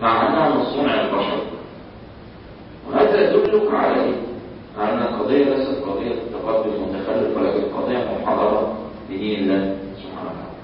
مع أنها من صنع البشر وهذا يدلك على إيه؟ على أن القضية ليست قضية تقدم متخلف ولكن قضية محاضرة بدين الله سبحانه وتعالى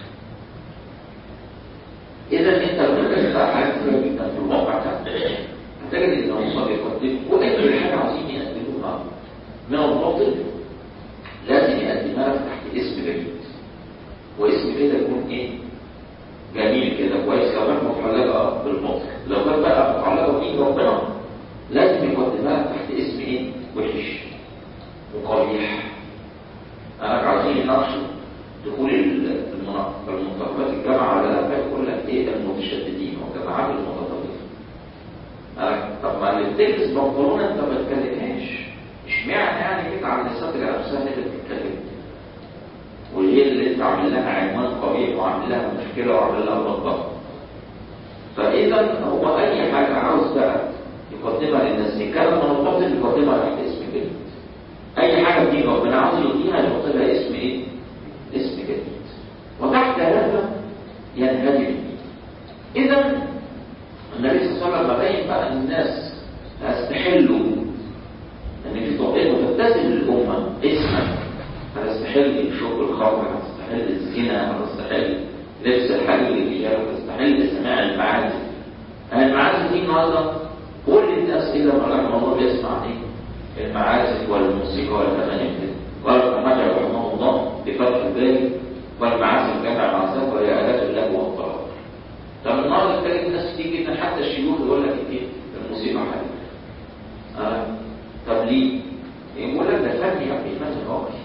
إذا أنت لما تقرأ حاجة كتيرة جدا في الواقع هتجد إن هم بيقدموا وأي حاجة عايزين يقدموها من الباطل لازم يقدمها لك تحت اسم جديد واسم كده يكون ايه جميل كده كويس لو كانت متعلقه بالباطل لو كانت بقى متعلقه بدين ربنا لازم يقدمها لك تحت اسم ايه وحش وقبيح انا عايزين يناقشوا دخول المنتخبات الجامعه ولا لا يقول لك ايه المتشددين وجماعات المتطرفين طب ما اللي بتلبس بنطلون انت ما بتكلمهاش اشمعنى يعني كده على لسات العرسان اللي بتتكلم وهي اللي انت عامل لها عنوان قبيح وعامل لها مشكله وعامل لها ضغط فاذا هو اي حاجه عاوز بقى يقدمها للناس يتكلم من الباطل يقدمها تحت اسم جديد اي حاجه دي ربنا عاوز يديها يحط لها اسم ايه؟ اسم جديد وتحت هذا ينهدم الدين اذا النبي صلى الله عليه وسلم بين بقى الناس هيستحلوا ان في طبيعه تبتسم للامه اسما هتستحل شرب الخمر هتستحل الزنا هتستحل لبس الحرير للرجال هتستحل سماع المعازف المعازف دي النهارده كل الناس الا ما رحم الله بيسمع ايه المعازف والموسيقى والاغاني كده قال محمد رحمه الله بفتح الباري والمعازف جمع معازف وهي الات اللهو والطرب طب النهارده تلاقي الناس كتير جدا حتى الشيوخ يقول لك ايه الموسيقى حلوه آه. طب ليه؟ يقول لك ده فن يا ابني فن راقي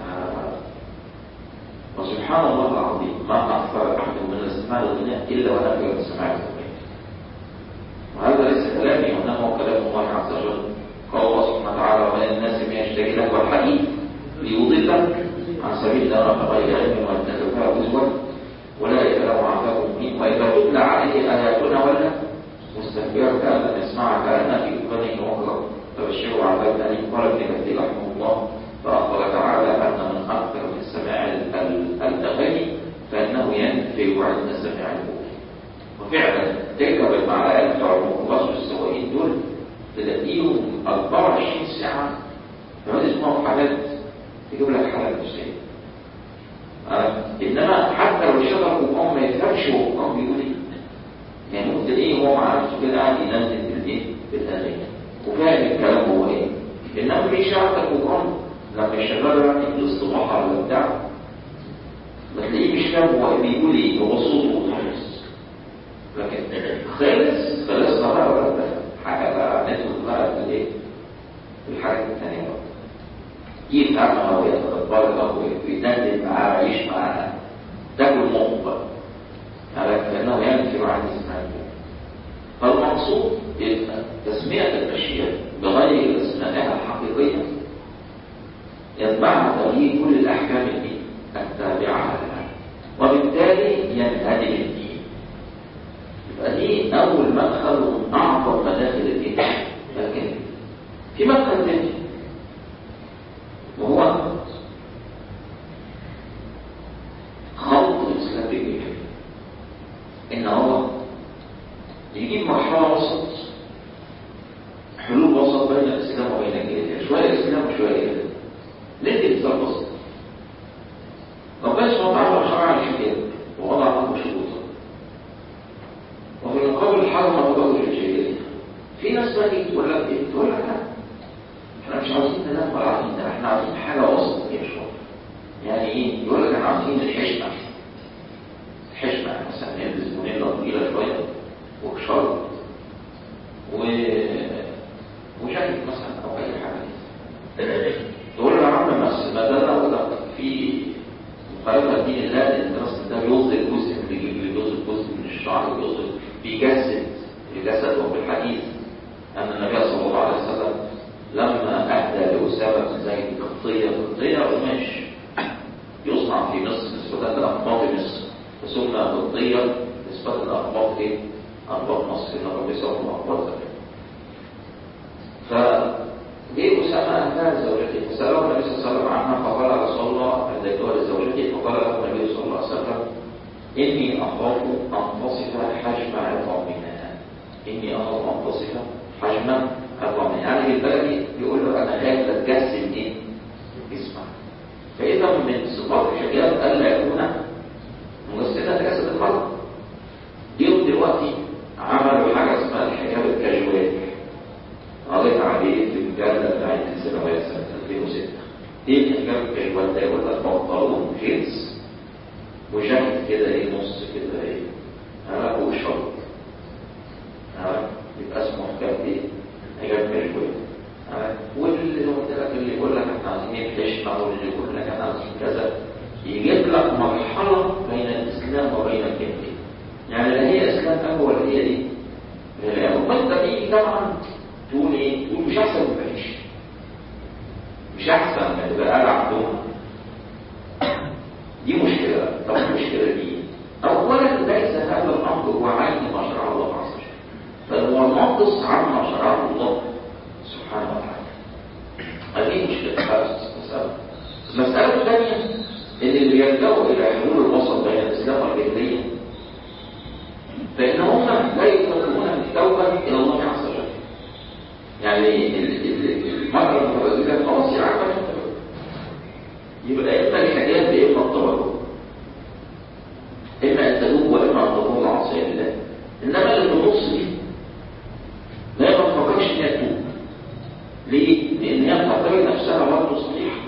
وسبحان الله العظيم ما أكثر أحد من الاستماع للغناء إلا ونفع الاستماع للغناء وهذا ليس كلامي وإنما كلام الله عز وجل قال الله سبحانه وتعالى ومن الناس من يشتري له الحديث ليضلك عن سبيل الله بغير علم ويتخذها هزوا أولئك لهم عذاب مهين وإذا تتلى عليه آياتنا ولا مستكبرا كأن يسمع كأن في أذنه وقرا فبشروا عذاب أليم قال ابن كثير رحمه الله فأخبر تعالى أن من أكثر من سماع الأغاني فإنه ينفع عند سماع الأغاني وفعلا تركب المعلقة بتوع الميكروباص والسواقين دول تلاقيهم 24 ساعة كمان اسمهم حالات تجيب لك حالة نفسية آه. إنما حتى لو شغل القرآن ما يفهمش هو القرآن بيقول إيه يعني ممكن إيه هو مع نفسه كده قاعد ينزل بالإيه بالأغاني وفاهم الكلام هو إيه إنما في شعب القرآن لما يشغلوا يعني الاصطباح ولا بتاع بتلاقيه مش فاهم هو بيقول ايه هو صوته وخلاص لكن خلص خلصنا بقى ولا حاجه بقى ندخل بقى في الايه في الحاجات الثانيه بقى يفهم ويتدبر ويدندن معاه ويعيش معاه تاكل مخه بقى على كانه ينفر عن اسماعيل فالمقصود تسميه الاشياء بغير اسمائها الحقيقيه يتبعها تغيير كل الأحكام الدين التابعة لها وبالتالي ينهدم الدين يبقى دي أول مدخل من أعظم مداخل الدين لكن في مدخل ثاني وهو خلط الإسلام بالجهل إن هو يجيب مرحلة وسط حلول وسط بين الإسلام وبين الجهل شوية إسلام وشوية جهل ليه تتظبط ربنا سبحانه وتعالى شرع الحجاب ووضع له شروطا وفي المقابل حرم تبرج الجاهليه في ناس بقى تيجي تقول لك ايه تقول لك لا احنا مش عاوزين ننام ولا عاوزين ننام احنا عاوزين حاجه وسط كده شويه يعني ايه يقول لك احنا عاوزين الحشمه الحشمه مثلا نلبس بونيلا طويله شويه وشرط و وجاكيت مثلا او اي حاجه كده تقول له يا عم بس ما ده ده في مخالفه دين الله لان الراس ده بيوصل جزء من الجلد بيوصل جزء من الشعر بيوصل بيجسد الجسد وفي الحديث ان النبي صلى الله عليه وسلم لما اهدى لاسامه بن زيد قطيه قطيه قماش يصنع في مصر نسبه لاقباط مصر ثم قطيه نسبه لاقباط ايه؟ اقباط مصر انهم بيسموا اقباط زمان ف جه أسامة أنها زوجته فسأله النبي صلى الله عليه وسلم عنها فقال رسول الله أهديتها لزوجتي فقال له النبي صلى الله عليه وسلم إني أخاف أن تصف حجم عظامها القهوه ولا هي دي وانت تيجي طبعا تقول ايه تقول مش احسن من مفيش مش احسن ما تبقى قاعد عندهم دي مشكله طب المشكله دي اولا ليس هذا الامر هو عين ما شرع الله عز وجل بل هو ناقص عما شرعه الله سبحانه وتعالى هذه مشكله مساله المساله الثانيه ان اللي بيلجأوا الى حلول الوسط بين الاسلام والجاهليه فان هم لا يطلقون التوبه الى الله عز وجل يعني المرأة المتوزنة خلاص هي عارفة يبقى إما الحاجات بإما الطبق إما أن تدوب وإما أن تكون عصية لله إنما اللي في النص دي لا ما تفكرش إنها تتوب ليه؟ لأن هي بتعتبر نفسها برضه صحيحة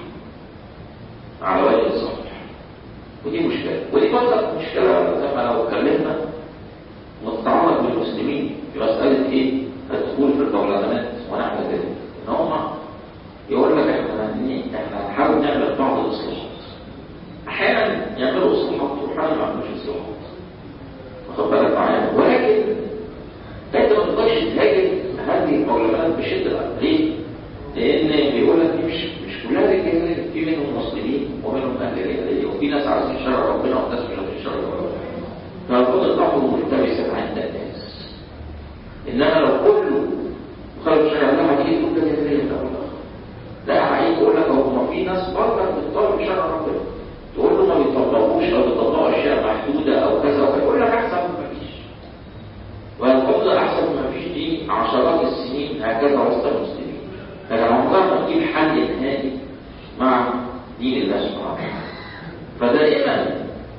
على وجه الصحيح ودي مشكلة ودي برضه مشكلة زي ما لو اتكلمنا وتتعلق بالمسلمين في مسألة إيه؟ الدخول في البرلمانات ونحن ذلك ان هم يقول لك احنا احنا هنحاول نعمل بعض الاصلاحات احيانا يعملوا اصلاحات واحيانا ما يعملوش اصلاحات واخد بالك معايا ولكن انت ما تقدرش تهاجم هذه البرلمانات بشده ليه؟ لان بيقول لك دي مش مش كلها رجاله في منهم مسلمين ومنهم اهل الجاهليه وفي ناس عايزين شرع ربنا وناس مش عايزين شرع ربنا فالمفروض الامر ملتبسا عند الناس انما لو كله خرج شرع الله هتيجي تقول ده جاهليه ده لا هيجي يقول لك هو في ناس برضه بتطبق شرع ربنا تقول له ما بيطبقوش او بيطبقوا اشياء محدوده او كذا ويقول لك احسن ما فيش والقبض احسن ما فيش دي عشرات السنين هكذا وسط المسلمين فكان عمرها ما تجيب حل نهائي مع دين الله سبحانه وتعالى فدائما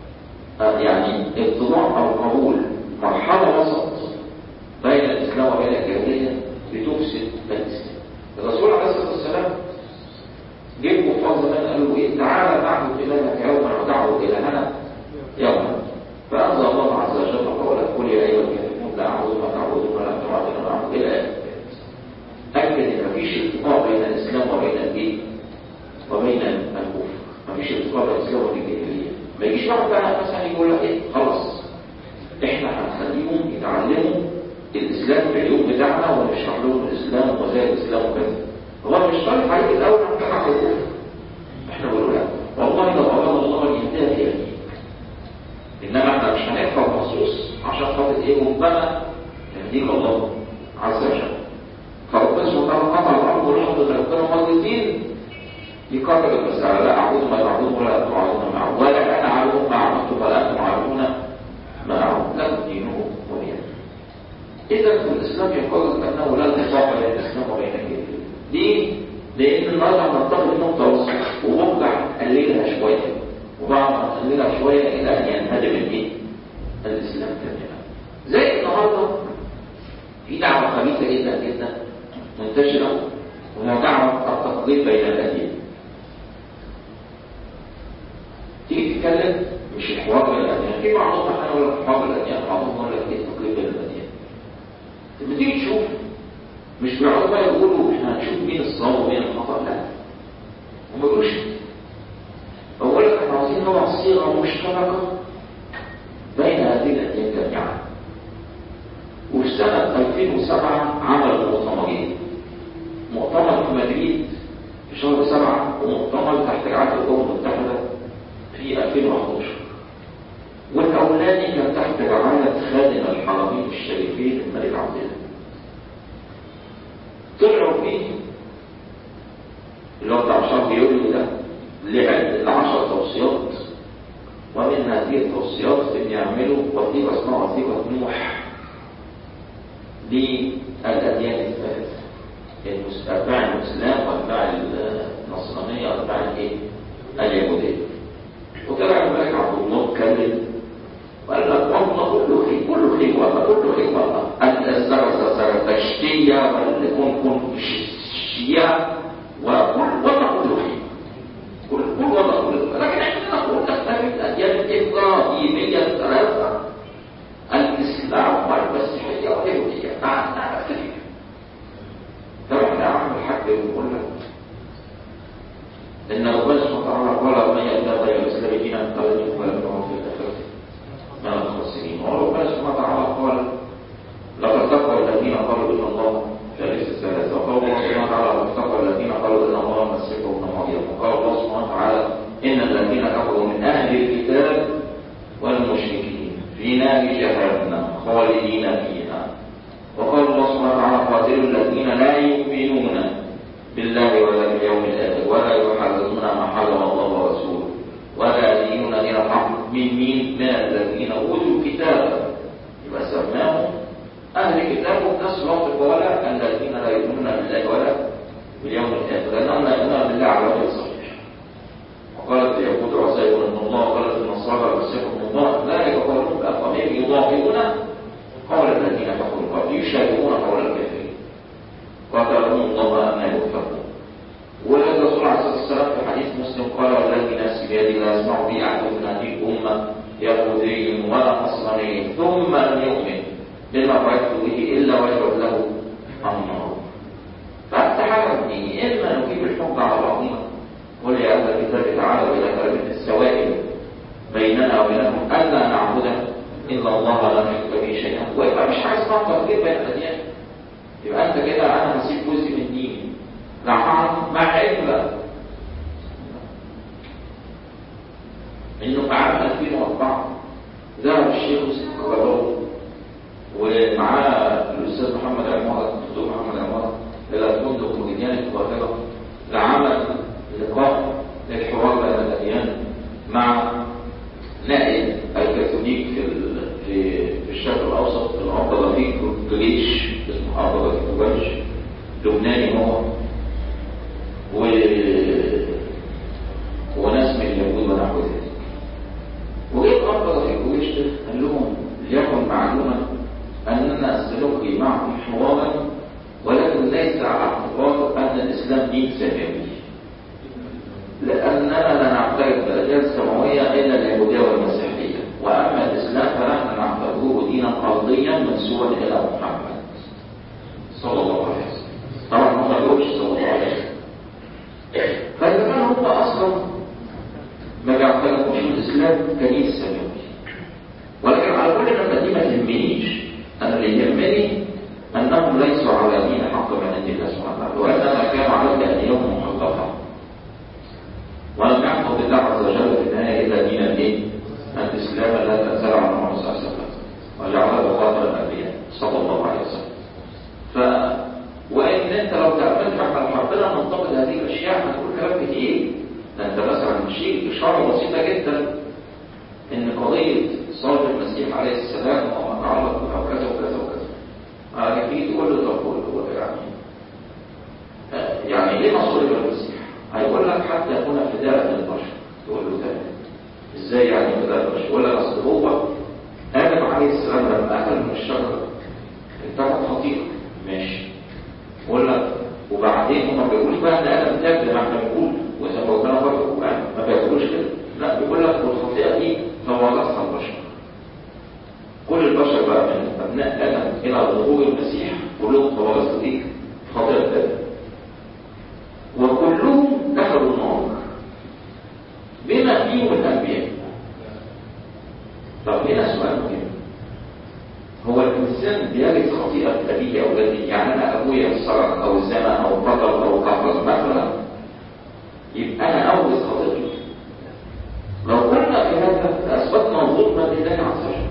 يعني اتضاع او قبول مرحله وسط بين الاسلام وبين الجاهليه بتفسد الاسلام الرسول عليه الصلاه والسلام جه كفار زمان قالوا ايه تعالى نعبد الهك يوما ودعوا الهنا يوما فانزل الله عز وجل قوله قل يا ايها الكافرون لا اعبد ما تعبدون ولا انتم عابدون ما اعبد الى اخره اكد ان مفيش اتفاق بين الاسلام وبين الدين وبين الكفر مفيش اتفاق بين الاسلام وبين الجاهليه ما يجيش واحد بقى مثلا يقول لك ايه خلاص احنا هنخليهم يتعلموا الاسلام في اليوم بتاعنا ونشرح لهم الاسلام وزي الاسلام وكذا هو مش طالب عليك الاول انت حق الكفر احنا بنقول لا والله لو اراد الله ان يهديك يهديك انما احنا مش هنحفظ مخصوص عشان خاطر ايه ربما يهديك الله عز وجل فربنا سبحانه وتعالى قطع الارض والارض لو كانوا مرضين يكرر المسألة لا أعبد ما تعبدون ولا أنتم عابدون معه ولا أنا عابد ما عبدت ولا أنتم عابدون ما أعبد لكم دينه ولي إذا الإسلام يقول أنه لا اتفاق بين الإسلام وبين الجاهلية ليه؟ لأن النهارده بنتقل نقطة وسط وبرجع أقللها شوية وبعد ما أقللها شوية إلى أن ينهدم الإيه؟ الإسلام تماما زي النهارده في دعوة خبيثة جدا جدا منتشرة وهي دعوة التقليد بين الأديان تيجي تتكلم مش الحوار بين الأديان في بعضهم احنا نقول لك حوار بين الأديان بعضهم يقول لك ايه التقليد بين الأديان لما تيجي تشوف مش بيقعدوا بقى يقولوا احنا هنشوف مين الصواب ومين الخطأ لا هم ما بيقولوش بقول لك احنا عاوزين نوع صيغة مشتركة بين هذه الأديان جميعا وفي سنة 2007 عملوا مؤتمرين مؤتمر في مدريد في شهر سبعة ومؤتمر تحت رعاية الأمم المتحدة في 2011 والأولاني كان تحت رعاية خادم الحرمين الشريفين الملك عبد الله طلعوا فيه اللي هو بتاع شهر يوليو ده لعد لعشر توصيات ومن هذه التوصيات ان يعملوا وثيقه اسمها وثيقه نوح للاديان الثلاثه اتباع الاسلام واتباع النصرانيه واتباع الايه؟ اليهوديه وطلع الملك عبد الله اتكلم وقال لك والله كله خير كله خير والله كله خير والله الزرزة زرتشتية والكون كون شيعة وكل والله كله خير كل كل والله كله لكن احنا نقول نختلف الأديان الإبراهيمية الثلاثة الإسلام والمسيحية واليهودية نعم نعم نختلف طبعا احنا عم الحق بنقول لك إن ربنا سبحانه وتعالى قال ومن يبتغي غير الإسلام دينا فلن يقبل منه في الآخرة من الخاسرين وربنا سبحانه وتعالى قال خالدين فيها وقال الله سبحانه وتعالى قاتلوا الذين لا يؤمنون بالله ولا باليوم الآخر ولا يحرمون ما حرم الله ورسوله ولا يدينون دين الحق من مين من الذين أوتوا الكتاب يبقى سماهم أهل الكتاب وفي نفس الوقت ولا الذين لا يؤمنون بالله ولا باليوم الآخر لأنهم لا يؤمنون بالله على وجه صحيح وقالت اليهود عزير من الله وقالت النصارى المسيح ابن الله ذلك قولهم بأفواههم يضاهئون قول الذين كفروا قبل يشاهدون قول الكافرين قاتلهم الله أن يؤفكون والرسول عليه الصلاة والسلام في حديث مسلم قال والذي نفسي بيدي لا يسمع بي أحد من هذه الأمة يهودي ولا نصراني ثم لم يؤمن بما رأيت به إلا ويجب له النار فأنت حاجة دي إما نجيب الحكم على بعضنا قل يا أهل الكتاب تعالوا إلى كلمة السوائل بيننا وبينكم ألا نعبد إلا الله لا نشرك به شيئا ويبقى مش عايز تنطق بين الأديان يبقى أنت كده أنا هسيب جزء من ديني لا مع علم بقى إنه في عام 2004 ذهب الشيخ يوسف القرضاوي ومعاه الأستاذ محمد عمارة الدكتور محمد عمارة إلى فندق مدينة القاهرة لعمل لقاء للحوار بين الأديان مع نائب الكاثوليك في في في الشرق الاوسط الاب رفيق جريش اسمه اب رفيق جريش لبناني هو و وناس من اليهود ونحو ذلك وجيت اب رفيق جريش ده قال لهم ليكن معلوما اننا سنلقي معكم حوارا ولكن ليس على اعتبار ان الاسلام دين سماوي لأننا لا نعترف بالأديان السماوية إلا اليهودية والمسيحية وأما الإسلام فنحن نعتبره دينا أرضيا منسوبا إلى محمد صلى الله عليه وسلم طبعا ما قالوش صلى الله عليه وسلم فإذا كان هم أصلا ما بيعترفوش بالإسلام كدين سماوي ولكن على كل أن دي ما تهمنيش أنا اللي يهمني أنهم ليسوا على دين حق من عند الله سبحانه وتعالى وإنما كانوا على دينهم محققة ولم يحفظ الله عز وجل في النهاية إلا دين الدين الإسلام لا تنزل عن محمد صلى الله عليه وسلم وجعله خاتم الأنبياء صلى الله عليه وسلم ف وإن أنت لو تأملت احنا حبينا ننتقد هذه الأشياء هنقول كلام كتير ده أنت مثلا شيء إشارة بسيطة جدا إن قضية صلب المسيح عليه السلام وما تعلق بها وكذا وكذا وكذا أنا تيجي تقول له طب هو يعني يعني ليه ما صلب المسيح؟ هيقول لك حتى يكون فداء للبشر تقول له تمام ازاي يعني فداء للبشر يقول لك اصل هو ادم عليه السلام لما اكل من الشجره اتخذ خطيئه ماشي يقول لك وبعدين هم ما بيقولوش بقى ان ادم تاب زي ما احنا بنقول واذا ربنا فرق ما بيقولوش كده لا بيقول لك والخطيئه دي توارثها البشر كل البشر بقى من ابناء ادم الى ظهور المسيح كلهم توارثوا دي خطيئه ادم وكلهم دخلوا النار بما فيهم الانبياء طب هنا سؤال مهم هو الانسان بيجد خطيئه ابيه او جده يعني انا ابويا سرق او زنا او قتل او قفز مثلا يبقى انا اورث خطيئتي لو قلنا في هذا اثبتنا ظلما لله عز وجل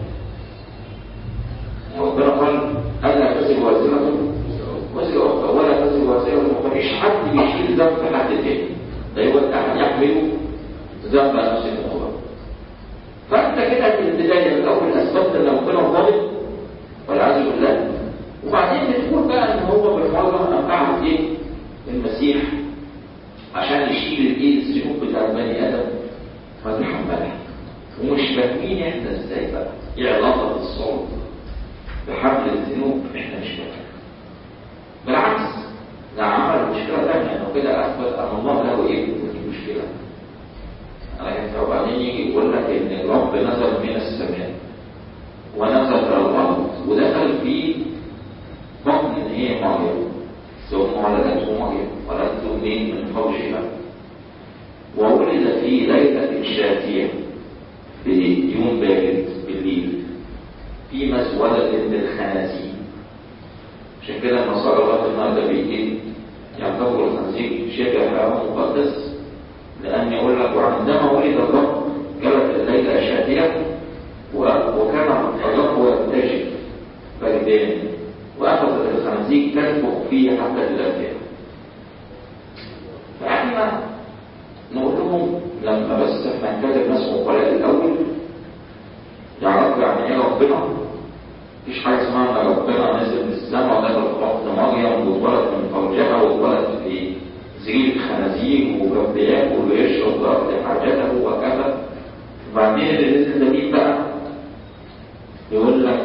ربنا قال الا تزر وازره وزر أخرى ولا تزر وزر أخرى مفيش حد يشيل ذنب حد تاني لا يود أحد يحمله ذنب نفس أخرى فأنت كده في البداية من أول أثبتت أن ربنا ظالم والعياذ بالله وبعدين بتقول بقى إن هو بالمرة أنفعه إيه؟ المسيح عشان يشيل الإيه الذنوب بتاع بني آدم فتحملها ومش فاهمين إحنا إزاي بقى إيه علاقة الصوت بحمل الذنوب إحنا مش فاهمين بالعكس ده عمل مشكلة ثانية انه كده اثبت ان الله له ابن ودي مشكلة انا وبعدين يجي يقول لك ان الرب نزل من السماء ونزل الى الارض ودخل في بطن ان هي مريم ثم ولدته مريم ولدته منين من فرجها وولد في ليلة شاتية بيوم بارد بالليل في مسودة بالخنازير عشان كده النصارى لغايه النهارده بيجي يعتبروا الخنزير شبه حيوان مقدس لان يقول لك وعندما ولد الرب جلت الليله شاتيه وكان الرب يرتجف الدين وأخذ الخنزير تنفخ فيه حتى الأنفاق فإحنا نقول لهم لما بس احنا نكلم ناس عقلاء الأول يعرفوا يعني ايه ربنا مفيش حاجة اسمها ان ربنا نزل من السماء ونزل في بطن مريم واتولد من فرجها واتولد في زرير خنازير وكان بياكل ويشرب ويقضي حاجته وكذا وبعدين اللي نزل ده مين بقى؟ يقول لك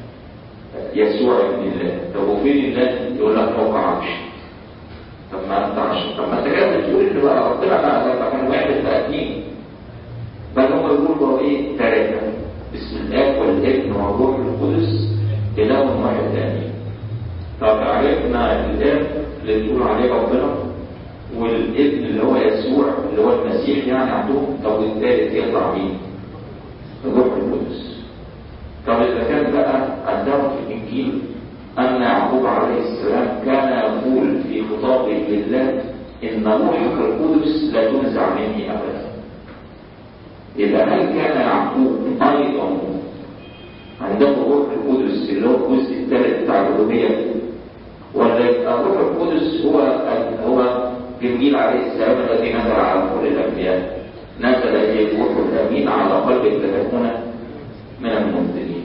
يسوع ابن الله طب وفين الله؟ يقول لك فوق عرش طب ما انت عشان طب ما انت كده بتقول ان بقى ربنا بقى لما كان واحد بقى اثنين بل هم يقولوا هو ايه؟ ثلاثة بسم الاب والابن والروح القدس اله واحد امين طب عرفنا الاب اللي بتقول عليه ربنا والابن اللي هو يسوع اللي هو المسيح يعني عندهم طب والثالث يطلع مين؟ الروح القدس طب اذا كان بقى عندهم في الانجيل ان يعقوب عليه السلام كان يقول في خطابه لله ان روحك القدس لا تنزع مني ابدا اذا هل كان يعقوب ايضا عنده روح القدس اللي هو الجزء الثالث بتاع الالوهيه ولا يبقى الروح القدس هو هو جبريل عليه السلام الذي نزل على كل الانبياء نزل به الروح الامين على قلبك لتكون من المنزلين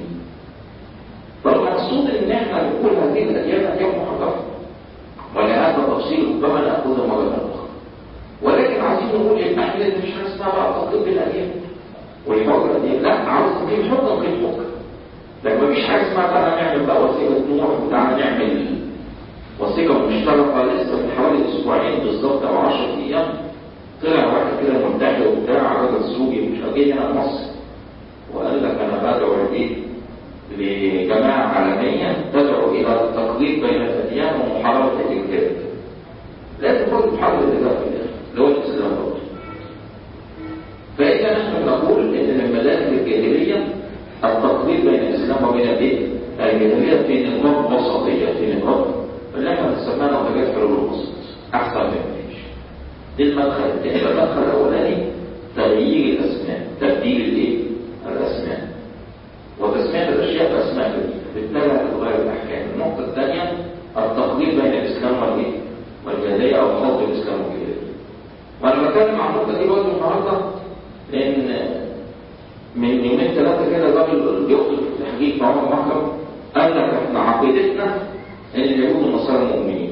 فالمقصود ان احنا نقول هذه الاديان اديان محرفه ولهذا تفصيل ربما ناخذه مره اخرى ولكن عايزين نقول ان احنا مش حاجه اسمها بقى تطبيق الاديان والحكم الاديان لا عاوز نجيب حكم غير حكم لكن مفيش حاجه اسمها بقى نعمل بقى وثيقه نوح وتعالى نعمل وثيقه مشتركه لسه من حوالي اسبوعين بالظبط او 10 ايام طلع واحد كده منتحر وبتاع راجل سوري مش جاي هنا مصر وقال لك انا بدعو الايه لجماعه عالميه تدعو الى التقريب بين الاديان ومحاربه الانكار لازم برضه محاربه الانكار في الاخر اللي هو الاسلام برضه فاذا نحن نقول ان من مداخل الجاهليه التقريب بين الاسلام وبين الايه؟ الجاهليه في نظام وسطيه في نظام اللي احنا بنسميها نظريات حلول الوسط احسن من مفيش دي المدخل الثاني المدخل الاولاني تغيير الاسماء تبديل الايه؟ الاسماء وتسميه الاشياء باسماء جديده بالتالي هتتغير الاحكام النقطه الثانيه التقريب بين الاسلام والايه؟ والجاهليه او خلط الاسلام والجاهليه وانا بتكلم عن النقطه دي برضه النهارده لان من يومين ثلاثه كده الراجل بيخطب في تحقيق مع عمر محرم قال لك احنا عقيدتنا ان اليهود والنصارى مؤمنين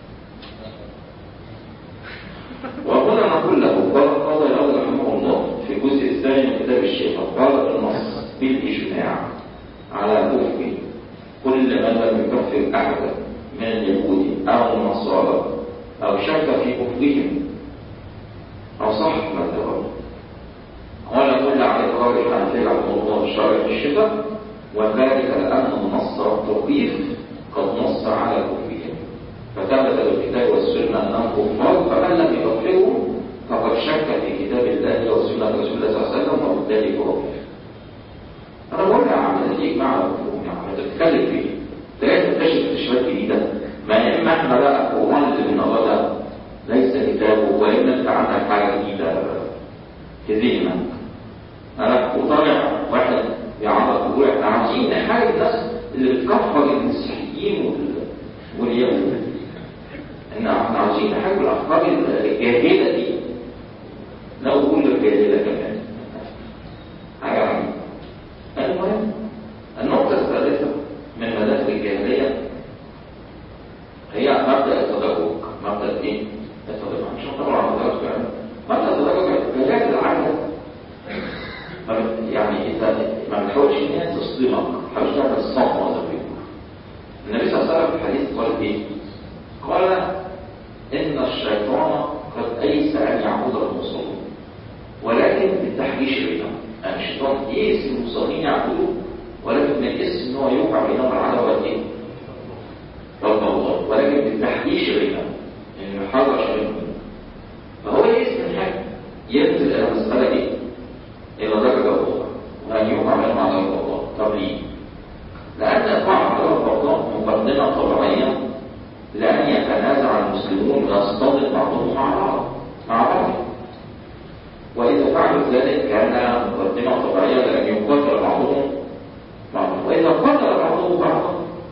وهنا نقول له قال قال الأول رحمه الله في الجزء الثاني من كتاب الشيخ قال النص بالإجماع على كفر كل من لم يكفر أحدا من اليهود أو النصارى أو شك في كفرهم أو صح مذهبهم قال كل على إقرار الحنفية رحمه الله شارع الشفاء وذلك لأن النص التوقيف قد نص على كفرهم فثبت بالكتاب والسنة أنهم كفار فمن لم يكفرهم فقد شك في كتاب الله وسنة رسول الله صلى الله عليه وسلم وبالتالي هو كفر. أنا بقول يا عم ده ليك معنى مفهوم يا عم تتكلم فيه. ده لازم تكتشف اكتشافات جديدة. ما إما إحنا بقى القرآن اللي بنقراه ده ليس كتابه وإما أنت عندك حاجة جديدة في ذهنك. أنا وطالع واحد بيعرض يقول إحنا عايزين نحارب الناس اللي بتكفر المسيحيين وال واليهود ان احنا عاوزين نحارب الافكار الجاهله دي لو قول الجاهله كمان حاجه عجيبه المهم النقطه الثالثه من مداخل الجاهليه هي مبدا التدرج مبدا ايه؟ التدرج مش طبعا التدرج يعني مبدا التدرج جاهليه العاده يعني انت ما بتحاولش ان هي تصدمك حاول تعمل الصدمه زي ما النبي صلى الله عليه وسلم في الحديث قال ايه؟ قال ان الشيطان قد ايس ان يعبد المصلين ولكن بالتحريش بينهم يعني الشيطان يئس المصلين يعبدوه ولكن ما يئس ان هو يوقع بينهم العداوه والايه؟ والبغضاء ولكن بالتحريش بينهم انه يحرش بينهم فهو يئس من حاجه ينزل الى المساله ايه؟ الى درجه اخرى وان يوقع بينهم عداوه والبغضاء طب ليه؟ لأن إقامة عداوة البغضاء مقدمة طبيعية لأن يتنازع المسلمون ويصطدم بعضهم مع بعض مع بعض وإذا فعلوا ذلك كان مقدمة طبيعية لأن يقاتل بعضهم بعضا وإذا قاتل بعضهم بعضا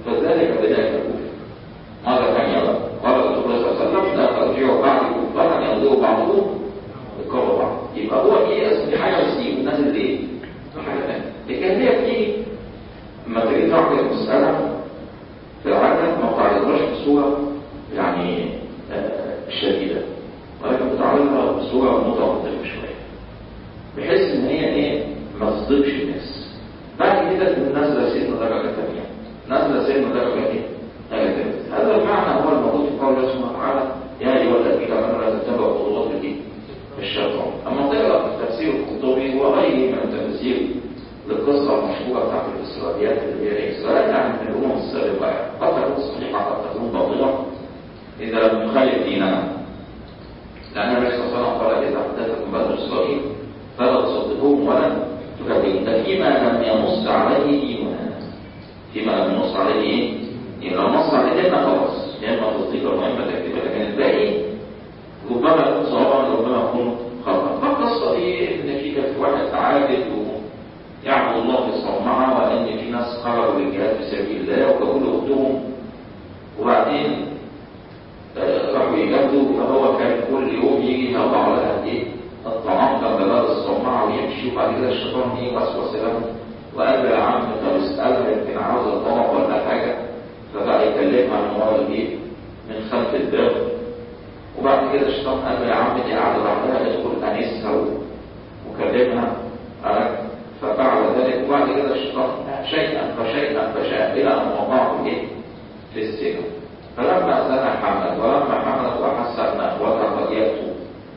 تيجي تعرض المسألة في العادة ما بتعرضهاش بصورة يعني آه، شديدة ولكن بتعرضها بصورة متوقفة شوية بحيث ان هي ايه ما تصدقش الناس بعد كده تكون نازله سن درجه ثانيه نازله سن درجه ايه؟ درجه ثالثه هذا المعنى هو الموجود في قول الله سبحانه وتعالى يا ايها الذين امنوا لا تتبعوا خطوات الايه؟ الشيطان اما تقرا في تفسير القرطبي وغيره من التفسير للقصه المشهوره بتاعت الاسرائيليات اللي هي اسرائيل يعني من الامم السابقه قد تكون صحيحه قد تكون باطله اذا لم تخالف ديننا لأن النبي صلى الله عليه وسلم قال إذا حدثكم بنو إسرائيل فلا تصدقوهم ولا تكذبوهم ده فيما لم ينص عليه ديننا فيما لم ينص عليه إيه؟ إذا نص عليه ديننا خلاص يا إما تصديق أو إما تكذيب لكن الباقي ربما يكون صوابا ربما يكون خطأ فالقصة دي إن في كان في واحد عابد ويعبد الله في صومعة وإن في ناس خرجوا للجهاد في سبيل الله وكانوا أختهم وبعدين راحوا يجدوا فهو كان كل يوم يجي يطلع على قد ايه الطعام كان بلاد الصومعه ويمشي وبعد كده الشيطان ايه وسوس له وقال له يا عم طب اسالها يمكن عاوز الطعام ولا حاجه فبقى يكلمها من ورا الايه من خلف الباب وبعد كده الشيطان قال له يا عم دي قاعده لوحدها ادخل انسها وكلمها ففعل ذلك وبعد كده الشيطان شيئا فشيئا فشيئا الى ان وقعوا ايه في السجن فلما زنى حملت ولما حملت وحس ان اخوتها قد ياتوا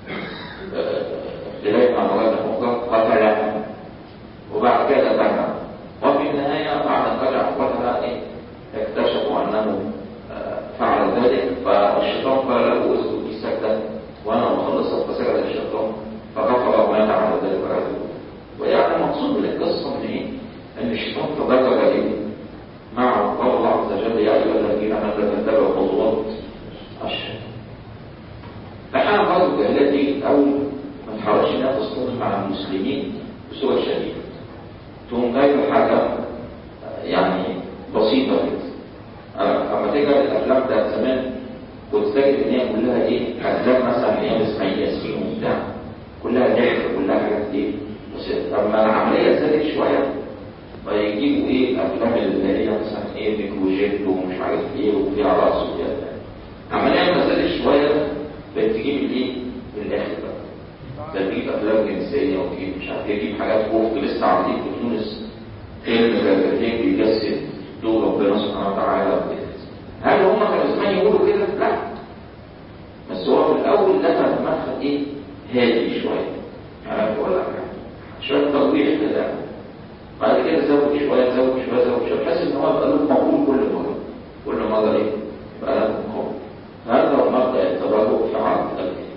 اليها مرات اخرى قتلها وبعد كده بنى وفي النهايه بعد ان رجع اخوتها ايه اكتشفوا انه فعل ذلك فالشيطان قال له اسكت في سكته وانا مخلصت فسكت الشيطان فغفر ومات على ذلك الرجل ويعني المقصود من القصه من ايه؟ ان الشيطان تدرج ايه؟ مع قول الله عز وجل يا ايها الذين امنوا لا تتبعوا خطوات الشيطان. احيانا برضه الجاهليه دي اول ما تحاولش انها تصطدم مع المسلمين بصوره شديده. تقوم جايبه حاجه يعني بسيطه كده. اما تقرا الافلام بتاعت زمان كنت تجد ان هي كلها ايه؟ افلام مثلا ايام اسماعيل ياسين وبتاع كلها ضحك كلها حاجات ايه؟ بس لما العمليه زادت شويه فيجيبوا ايه افلام اللي هي مثلا ايه ميكروجيت ومش عارف ايه وفيها رقص وكده عمليه ما زادت شويه بتجيب الايه الاخر بقى تجيب افلام جنسيه وتجيب مش عارف ايه تجيب حاجات وفق لسه عاملين في تونس فيلم كرتين بيجسد دور ربنا سبحانه وتعالى وكده هل هم كانوا زمان يقولوا كده؟ لا بس هو في الاول دخل مدخل ايه هادي شويه عارف ولا حاجه شويه تطوير كده بعد كده زود شويه زود شويه زود شويه بحيث ان هو يبقى له قبول كل مره كل مره ايه يبقى له قبول هذا هو مبدا التبرع في عرض الدين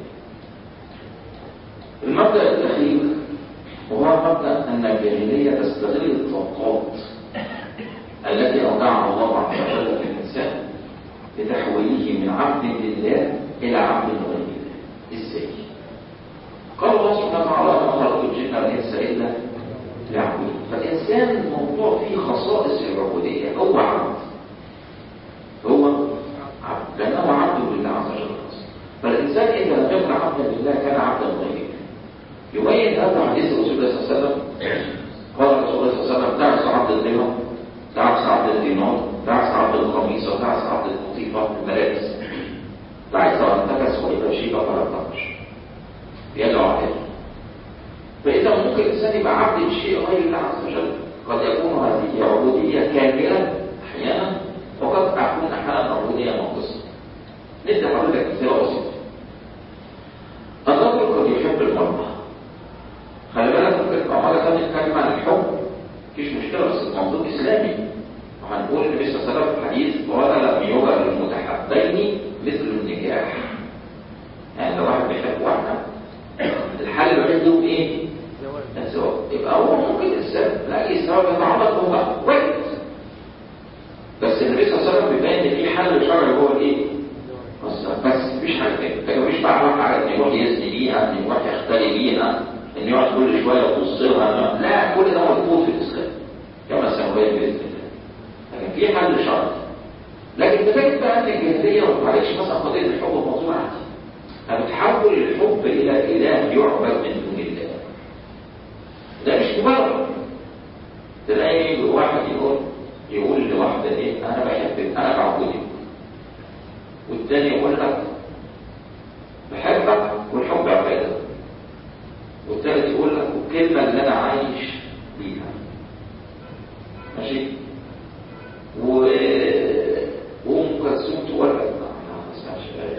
المبدا الاخير وهو مبدا ان الجاهليه تستغل الطاقات التي اودعها الله عز وجل في الانسان لتحويله من عبد لله الى عبد لغير الله ازاي قال الله سبحانه وتعالى ما خلقت الجن والانس الا ليعبدون فالإنسان الموضوع فيه خصائص العبودية هو عبد هو عبد لأنه عبد لله عز وجل فالإنسان إذا لم يكن عبدا لله كان عبدا غيره يبين هذا حديث رسول الله صلى الله عليه وسلم قال رسول الله صلى الله عليه وسلم تعس عبد الدرهم تعس عبد الدينار تعس عبد القميص وتعس عبد القطيفة الملابس تعس وانتكس وإذا شيب فلا تقش يدعو عليه فإذا ممكن الإنسان يبقى عبد لشيء غير الله عز وجل قد يكون هذه عبودية كاملة أحيانا وقد تكون أحيانا عبودية ناقصة ندي حضرتك أمثلة بسيطة الرجل قد يحب المرأة خلي بالك ممكن مرة ثانية نتكلم عن الحب مفيش مشكلة بس بمنظور إسلامي وهنقول النبي صلى الله عليه وسلم في الحديث قال لم يرى للمتحبين مثل النكاح يعني لو واحد بيحب واحدة الحل الوحيد له ايه؟ الزواج يبقى هو ممكن السبب لاي سبب يتعلق هو وارد بس النبي صلى الله عليه وسلم بيبين ان في حل شرعي هو الايه؟ بس مفيش حاجه تاني ما مفيش بقى واحد حاجه ان يروح يزني بيها ان يروح يختلي بيها ان يقعد كل شويه يبص لها لا كل ده مرفوض في الاسلام كما سنبين باذن الله لكن في حل شرعي لكن بتجد بقى ان الجاهليه ما بتعالجش مثلا قضيه الحب الموضوع عادي بتحول الحب الى اله يعبد من دون الله ده مش مبرر تلاقي واحد يقول يقول والتاني يقول لك بحبك والحب عبادة والتالت يقول لك الكلمة اللي أنا عايش بيها ماشي و وأم كلثوم تقول لك ما ما اسمعش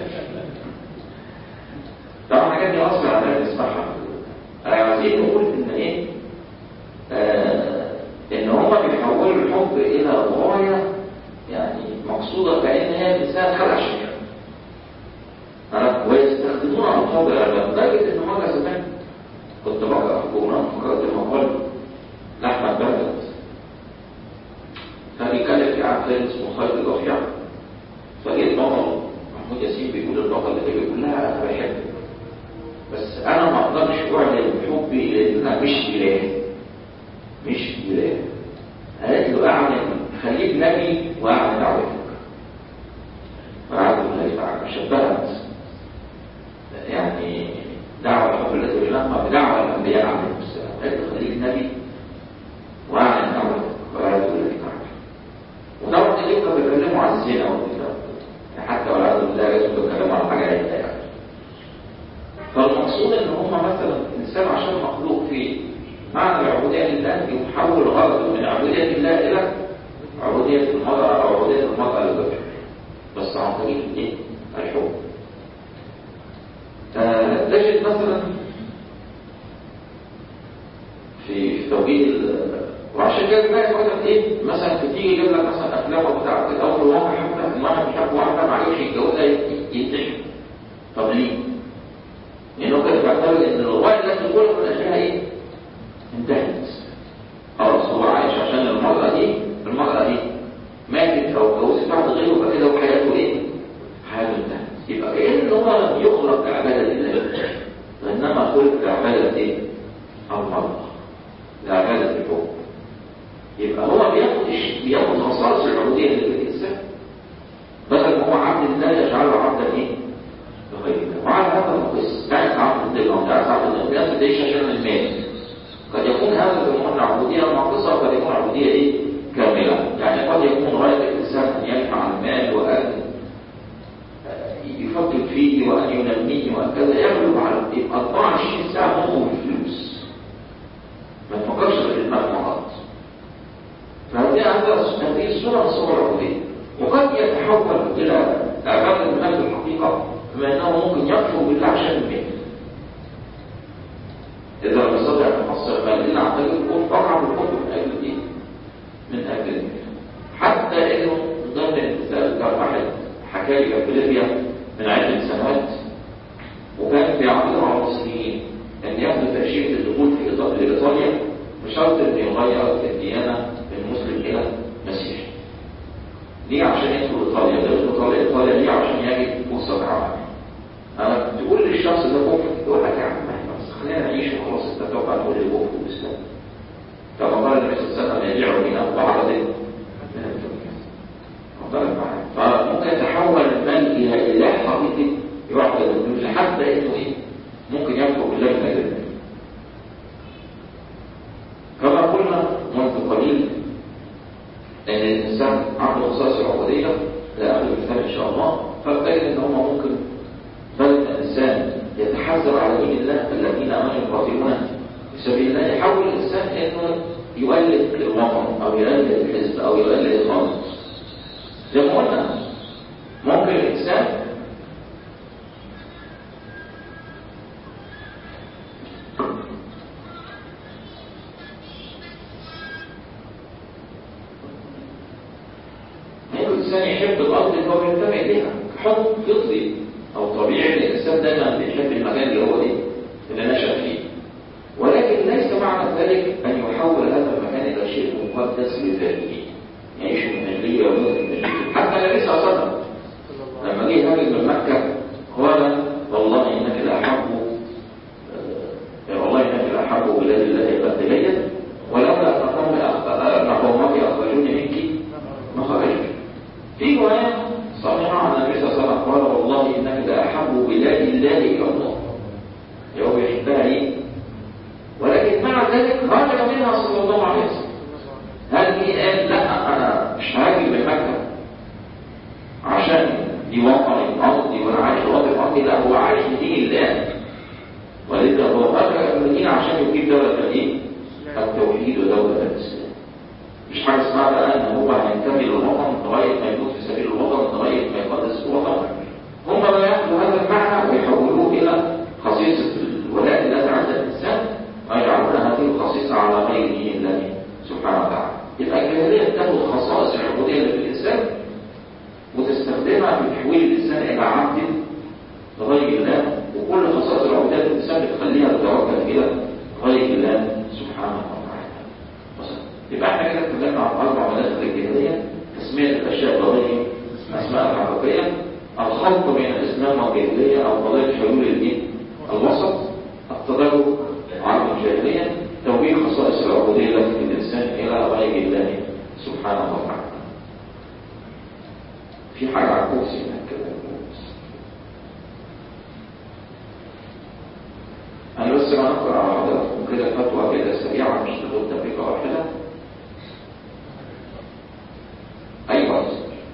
طبعا الحاجات دي أصلا على نسمعها عايزين نقول إن إيه آه إن هما بيحولوا الحب إلى غاية يعني مقصودة كأن هي الإنسان خلق شيء ويستخدمون الحب لدرجة إن مرة زمان كنت بقرأ في الجورنال قرأت المقال لأحمد بهجت فبيتكلم في عن فيلم اسمه خالد الرفيع فجيت بطل محمود ياسين بيقول البطل اللي بيقول لها أنا بحبك بس أنا ما أقدرش أعلن حبي لأنها مش إله مش إله قالت له أعلن خليك نبي وأعلن دعوتك فقعدوا الله شبهت يعني دعوة الحب التي بلغها بدعوة الأنبياء عليهم السلام قالت له خليك نبي وأعلن دعوتك وقعدوا الله تعالى وطبعا اللي كانوا بيتكلموا عن الزنا والكلام حتى والعياذ بالله لازم يتكلموا عن حاجة عيدة يعني فالمقصود ان هم مثلا الانسان عشان مخلوق في معنى العبوديه لله يحول غرضه من عبوديه الله الى عبوديه المراه او عبوديه المراه للرجل بس عن طريق ايه؟ الحب آه، تجد مثلا في في توجيه وعشان كده بقى مثلا ايه مثلا تيجي يجيب لك مثلا افلام بتاعت الاول واحد يحب واحد بيحب واحده معلش يتجوزها ينتحر طب ليه؟ لأنه كان بيعتبر إن الغاية التي تقول من أجلها إيه؟ انتهت. خلاص هو عايش عشان المرأة دي المرأة دي ماتت أو اتجوزت بعد غيره يبقى كده وحياته إيه؟ حياته انتهت. يبقى كأن هو لم يخلق لعبادة لله وإنما خلق لعبادة إيه؟ المرأة. لعبادة الحب. يبقى هو بياخد بياخد خصائص العبودية للإنسان بدل ما هو عبد الله يجعله عبدا إيه؟ وعلى هذا القس تعرف عبد الدين تعرف عبد الدين الناس تعيش عشان المال قد يكون هذا يكون عبودية ناقصة وقد يكون عبودية ايه كاملة يعني قد يكون غاية الإنسان أن يجمع المال وأن يفكر فيه وأن ينميه وكذا يغلب على يبقى 24 ساعة مخه بالفلوس ما تفكرش في المال فقط فهذه هذه الصورة من صور العبودية وقد يتحول إلى عبادة المال في الحقيقة بما انه ممكن يكفر بالله عشان المال اذا لم يستطع ان يحصل المال الا عن طريق الكفر فقع بالكفر من اجل ايه؟ من اجل المال حتى انه ضمن المثال كان واحد حكى لي في ليبيا من عدة سنوات وكان بيعرضوا على المصريين ان ياخدوا تاشيره الدخول في لايطاليا بشرط ان يغير الديانه من مسلم الى مسيحي ليه عشان يدخل ايطاليا يدخل ايطاليا ايطاليا ليه عشان يجد فرصه عمل انا تقول للشخص ده كفر يقول لك يا عم بس خلينا نعيش وخلاص انت توقع تقول لي كفر والاسلام كما قال النبي صلى الله عليه وسلم يبيع بنا بعض فممكن يتحول المال الى اله حقيقي يروح للدنيا حتى انه ايه ممكن يكفر بالله من اجل كما قلنا منذ قليل ان الانسان عنده خصائص العبوديه لا اخذ مثال ان شاء الله فبين ان هم ممكن بل الانسان يتحذر على دين الله الذين امنوا يقاتلون في سبيل الله يحاول الانسان انه يؤلف الوطن او يؤلف الحزب او يؤلف الخالص زي ما قلنا ممكن الانسان ممكن الانسان يحب الارض اللي هو بينتمي اليها حب فطري او طبيعي الانسان دايما بيحب المكان اللي هو ايه اللي نشا فيه ولكن ليس معنى ذلك ان يحول هذا المكان الى شيء مقدس لذاته يعيش من اجليه ويموت من اجليه حتى النبي صلى الله عليه وسلم لما جه هاجر من مكه قال والله انك لاحب آه والله انك لاحب بلاد الله الي ولولا ان قومك اخرجوني منك ما خرجت في روايه صحيحه عن النبي صلى الله عليه وسلم قال والله انك لاحب بلاد الله الى الله هو بيحبها ايه ولكن مع ذلك خرج منها صلى الله عليه وسلم هل هي قال لا انا مش هاجي من مكه عشان دي وطني الجاهلية عشان يجيب دولة الايه؟ التوحيد ودولة الإسلام مش حاجة اسمها بقى ان هو هينتمي للوطن لغاية ما يموت في سبيل الوطن لغاية ما يقدس الوطن هم بقى ياخدوا هذا المعنى ويحولوه إلى خصيصة الولاء التي عند الإنسان ويجعلون هذه الخصيصة على غيره الله سبحانه وتعالى يبقى الجاهلية تاخد خصائص العبودية اللي في الإنسان وتستخدمها في تحويل الإنسان إلى عبد لغير الله وكل خصائص العبودية في الإنسان بتخليها تتوجه إلى غير الله سبحانه وتعالى مثلا يبقى احنا كده اتكلمنا عن أربع مداخل الجاهلية تسمية الأشياء بغير أسماء حقيقية الخلط بين الإسلام والجاهلية أو قضية حلول الدين الوسط التدرج عن الجاهلية توجيه خصائص العبودية التي في الإنسان إلى غير الله سبحانه وتعالى في حاجة على الكرسي هناك كده أنا بس ما نقرأ على حضراتكم كده فتوى كده سريعة مش تاخد دقيقة واحدة أيوة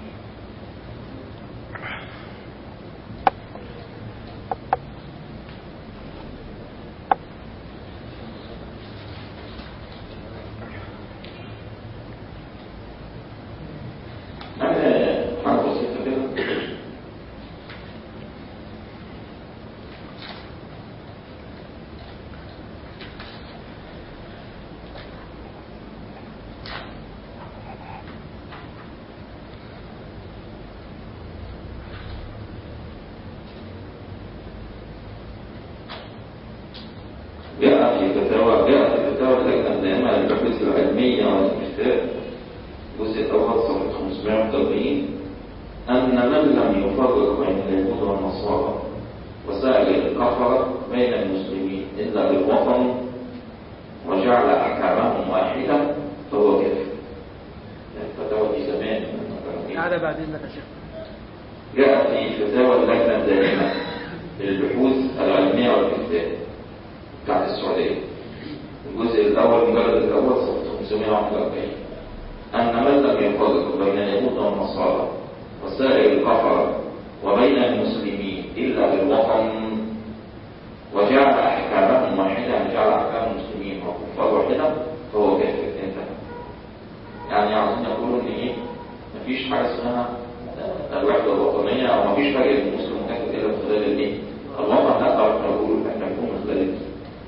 أنا حاجة بسيطة كده جاء في فتاوى جاء في فتاوى اللجنة الدائمة للبحوث العلمية والإفتاء الجزء الأول صفحة 540 أن من لم يفرق بين اليهود والنصارى وسائر الكفرة بين المسلمين إلا بالوطن وجعل أحكامهم واحدة فهو كافر. الفتاوى دي زمان تعالى بعدين لك يا شيخ جاء في فتاوى اللجنة الدائمة للبحوث العلمية والإفتاء بتاعت السعودية الجزء الأول مجلد الأول صفحة 541 أن من لم يفرق بين اليهود والنصارى وسائر الكفرة وبين المسلمين إلا بالوطن وجعل أحكامهم واحدة يعني جعل أحكام المسلمين والكفار واحدة فهو كافر انتهى يعني عاوزين يقولوا إن إيه مفيش حاجة اسمها الوحدة الوطنية أو مفيش فرق بين المسلم والكافر إلا من خلال الإيه؟ الوطن لا أعرف نقول إحنا نكون من خلال الدين.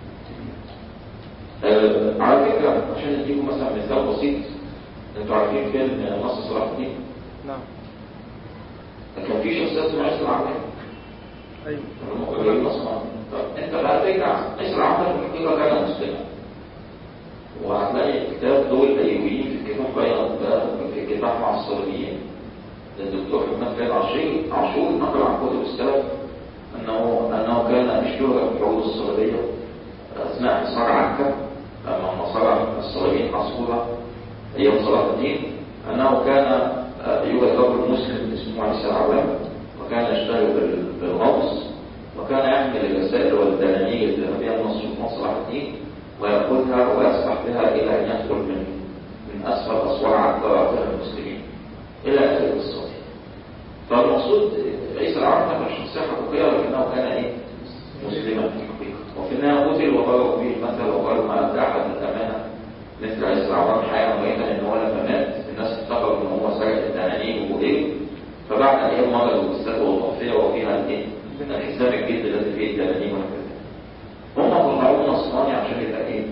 آه، على فكرة عشان نديكم مثلا مثال بسيط انتوا عارفين فيلم نص صلاح الدين نعم كان في شخصيات اسمها اسر عمرو ايوه المخرجين اصلا طب انت بقى ترجع اسر عمرو في الحقيقة كان مسلما وهتلاقي كتاب دول الايوبيين في الكفاح بين في الكفاح مع الصليبيين للدكتور حماد فؤاد عاشور عاشور نقل عن كتب السلف انه انه كان اشتهر بالحروب الصليبيه اثناء حصار عكا لما النصارى الصليبيين حصروها ايام صلاح الدين انه كان آه، يوجد رجل مسلم اسمه عيسى العوام وكان يشتغل بال- بالغوص وكان يحمل الرسائل والدنانير الذهبيه من السلطان صلاح الدين ويأخذها ويسمح بها الى ان يدخل من من اسفل اسوار عكا ويعطيها المسلمين الى اخر القصه دي. فالمقصود عيسى العرب كان شخصيه حقيقيه ولكنه كان ايه؟ مسلما في الحقيقه وفي النهايه قتل وضربوا به المثل وقالوا ما ابدع احد الامانه مثل عيسى العرب حياه ميتا ان هو لما مات الناس افتكروا ان هو سرق الدنانير وايه فبعد ايام وجدوا جثته وطفيه وفيها الايه؟ الحزام الجلد الذي فيه الدنانير وهكذا. هم طلعوه نصراني عشان يبقى ايه؟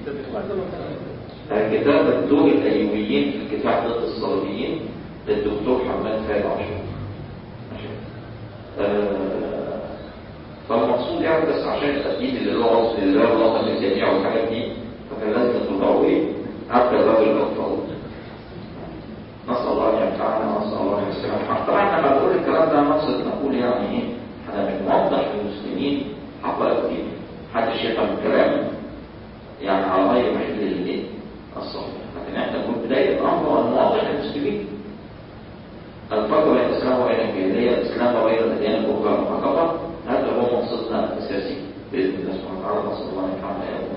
كتاب الدور الايوبيين في الكفاح ضد الصليبيين للدكتور حماد فؤاد عاشور ماشي. آه، فالمقصود يعني بس عشان التأكيد اللي هو وصل اللي هو الوطن الجميع والحاجات دي فكان لازم تطلعوا ايه؟ حتى الراجل الأطفال نسأل الله أن ينفعنا ونسأل الله أن يسلمنا طبعا احنا لما نقول الكلام ده نقصد نقول يعني ايه؟ احنا بنوضح للمسلمين حقائق الدين محدش يفهم الكلام يعني على غير محل الايه؟ الصحيح لكن احنا نقول بداية الأمر هو نوضح للمسلمين الفرق بين الإسلام وبين الجاهلية الإسلام وبين الأديان الأخرى المحققة هذا هو مقصدنا الأساسي بإذن الله سبحانه وتعالى نسأل الله أن ينفعنا إياكم